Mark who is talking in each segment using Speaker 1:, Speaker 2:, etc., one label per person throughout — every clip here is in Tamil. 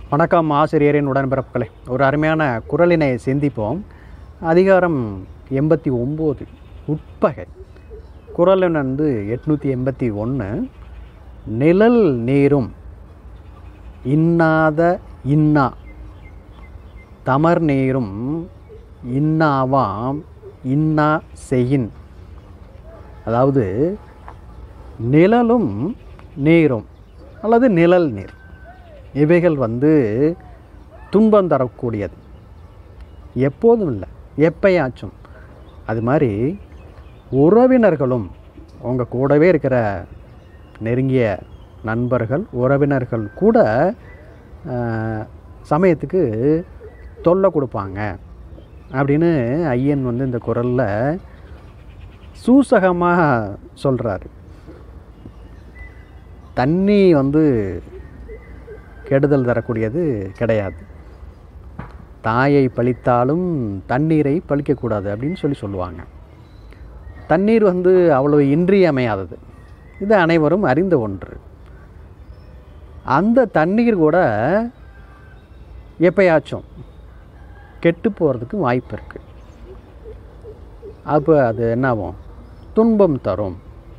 Speaker 1: வணக்கம் ஆசிரியரின் உடன்பிறப்புகளே ஒரு அருமையான குரலினை சிந்திப்போம் அதிகாரம் எண்பத்தி ஒம்பது உட்பகை குரல் எண் வந்து எட்நூற்றி எண்பத்தி ஒன்று நிழல் நீரும் இன்னாத இன்னா தமர் நீரும் இன்னாவாம் இன்னா செய்யின் அதாவது நிழலும் நீரும் அல்லது நிழல் நீர் இவைகள் வந்து துன்பம் தரக்கூடியது எப்போதும் இல்லை எப்பயாச்சும் அது மாதிரி உறவினர்களும் உங்கள் கூடவே இருக்கிற நெருங்கிய நண்பர்கள் உறவினர்கள் கூட ஆஹ், சமயத்துக்கு தொல்லை கொடுப்பாங்க அப்படின்னு ஐயன் வந்து இந்த குரலில் சூசகமாக சொல்கிறாரு தண்ணி வந்து கெடுதல் தரக்கூடியது கிடையாது தாயை பழித்தாலும் தண்ணீரை பழிக்கக்கூடாது அப்படின்னு சொல்லி சொல்லுவாங்க தண்ணீர் வந்து அவ்வளவு இன்றியமையாதது இது அனைவரும் அறிந்த ஒன்று அந்த தண்ணீர் கூட எப்பயாச்சும் கெட்டு போகிறதுக்கு வாய்ப்பு இருக்குது அப்போ அது என்னாகும் துன்பம் தரும்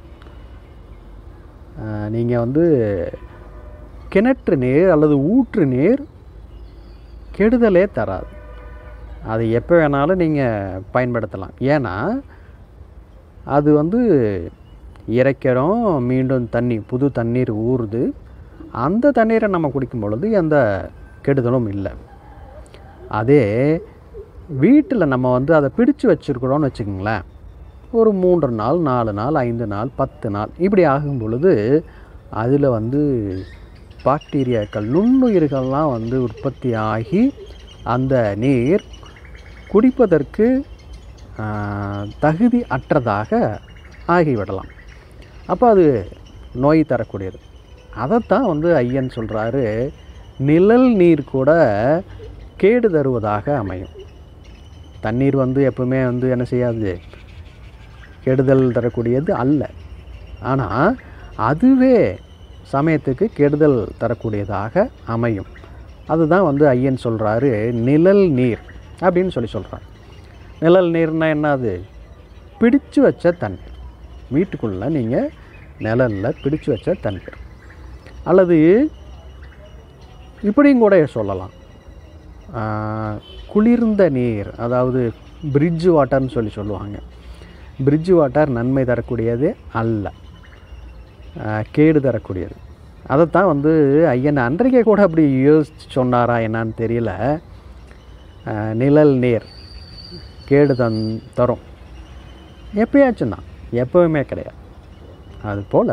Speaker 1: நீங்கள் வந்து கிணற்று நீர் அல்லது ஊற்று நீர் கெடுதலே தராது அதை எப்போ வேணாலும் நீங்கள் பயன்படுத்தலாம் ஏன்னா அது வந்து இறைக்கிறோம் மீண்டும் தண்ணி புது தண்ணீர் ஊறுது அந்த தண்ணீரை நம்ம குடிக்கும் பொழுது எந்த கெடுதலும் இல்லை அதே வீட்டில் நம்ம வந்து அதை பிடிச்சு வச்சுருக்குறோன்னு வச்சுக்கோங்களேன் ஒரு மூன்று நாள் நாலு நாள் ஐந்து நாள் பத்து நாள் இப்படி ஆகும் பொழுது அதில் வந்து பாக்டீரியாக்கள் நுண்ணுயிர்கள்லாம் வந்து உற்பத்தி ஆகி அந்த நீர் குடிப்பதற்கு ஆஹ், தகுதி அற்றதாக ஆகிவிடலாம் அப்போ அது நோய் தரக்கூடியது அதைத்தான் வந்து ஐயன் சொல்கிறாரு நிழல் நீர் கூட கேடு தருவதாக அமையும் தண்ணீர் வந்து எப்பவுமே வந்து என்ன செய்யாது கெடுதல் தரக்கூடியது அல்ல ஆனால் அதுவே சமயத்துக்கு கெடுதல் தரக்கூடியதாக அமையும் அதுதான் வந்து ஐயன் சொல்கிறாரு நிழல் நீர் அப்படின்னு சொல்லி சொல்கிறார் நிழல் நீர்னா என்னது பிடிச்சு வச்ச தண்ணீர் வீட்டுக்குள்ளே நீங்கள் நிழலில் பிடிச்சு வச்ச தண்ணீர் அல்லது இப்படியும் கூட சொல்லலாம் ஆஹ், குளிர்ந்த நீர் அதாவது பிரிட்ஜ் வாட்டர்னு சொல்லி சொல்லுவாங்க பிரிட்ஜ் வாட்டர் நன்மை தரக்கூடியது அல்ல ஆஹ், கேடு தரக்கூடியது அதைத்தான் வந்து ஐயன் அன்றைக்கே கூட அப்படி யோசிச்சு சொன்னாரா என்னன்னு தெரியல ஆஹ், நிழல் நீர் கேடு தன் தரும் எப்பயாச்சும் தான் எப்பவுமே கிடையாது அதுபோல்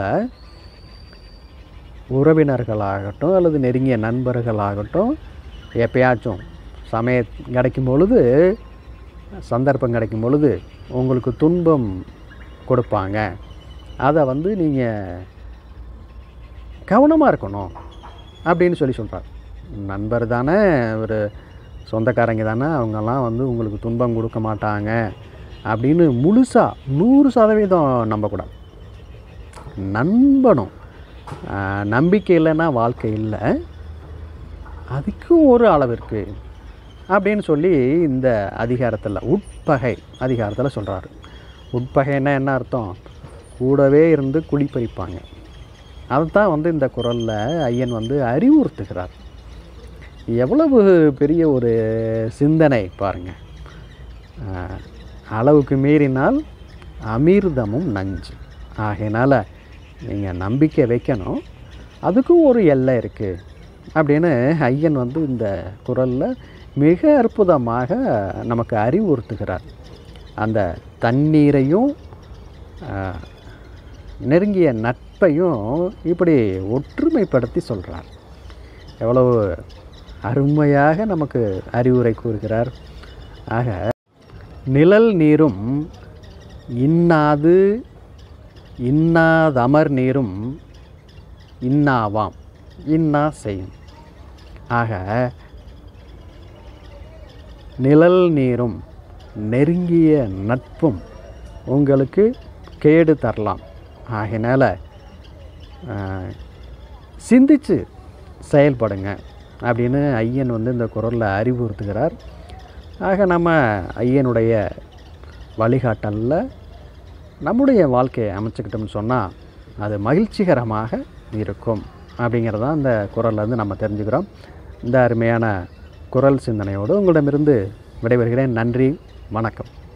Speaker 1: உறவினர்களாகட்டும் அல்லது நெருங்கிய நண்பர்களாகட்டும் எப்பயாச்சும் சமய கிடைக்கும் பொழுது சந்தர்ப்பம் கிடைக்கும் பொழுது உங்களுக்கு துன்பம் கொடுப்பாங்க அதை வந்து நீங்கள் கவனமாக இருக்கணும் அப்படின்னு சொல்லி சொல்கிறார் நண்பர் தானே ஒரு சொந்தக்காரங்க தானே அவங்கெல்லாம் வந்து உங்களுக்கு துன்பம் கொடுக்க மாட்டாங்க அப்படின்னு முழுசாக நூறு சதவீதம் நம்பக்கூடாது நண்பனும் ஆஹ், நம்பிக்கை இல்லைன்னா வாழ்க்கை இல்லை அதுக்கும் ஒரு அளவிற்கு அப்படின்னு சொல்லி இந்த அதிகாரத்தில் உட்பகை அதிகாரத்தில் சொல்கிறாரு உட்பகைன்னா என்ன அர்த்தம் கூடவே இருந்து குடிப்பறிப்பாங்க அதைத்தான் வந்து இந்த குரலில் ஐயன் வந்து அறிவுறுத்துகிறார் எவ்வளவு பெரிய ஒரு சிந்தனை பாருங்கள் ஆஹ், அளவுக்கு மீறினால் அமிர்தமும் நஞ்சு ஆகையினால் நீங்கள் நம்பிக்கை வைக்கணும் அதுக்கும் ஒரு எல்லை இருக்குது அப்படின்னு ஐயன் வந்து இந்த குரலில் மிக அற்புதமாக நமக்கு அறிவுறுத்துகிறார் அந்த தண்ணீரையும் ஆஹ், நெருங்கிய நட்பையும் இப்படி ஒற்றுமைப்படுத்தி சொல்கிறார் எவ்வளவு அருமையாக நமக்கு அறிவுரை கூறுகிறார் ஆக நிழல் நீரும் இன்னாது இன்னாதமர் நீரும் இன்னாவாம் இன்னா செய்யும் ஆக நிழல் நீரும் நெருங்கிய நட்பும் உங்களுக்கு கேடு தரலாம் ஆகையினால ஆஹ், சிந்திச்சு செயல்படுங்க அப்படின்னு ஐயன் வந்து இந்த குரலில் அறிவுறுத்துகிறார் ஆக நம்ம ஐயனுடைய வழிகாட்டலில் நம்முடைய வாழ்க்கையை அமைச்சுக்கிட்டோம்னு சொன்னால் அது மகிழ்ச்சிகரமாக இருக்கும் அப்படிங்கிறதான் இந்த குரல்லேருந்து நம்ம தெரிஞ்சுக்கிறோம் இந்த அருமையான குரல் சிந்தனையோடு உங்களிடமிருந்து விடைபெறுகிறேன் நன்றி வணக்கம்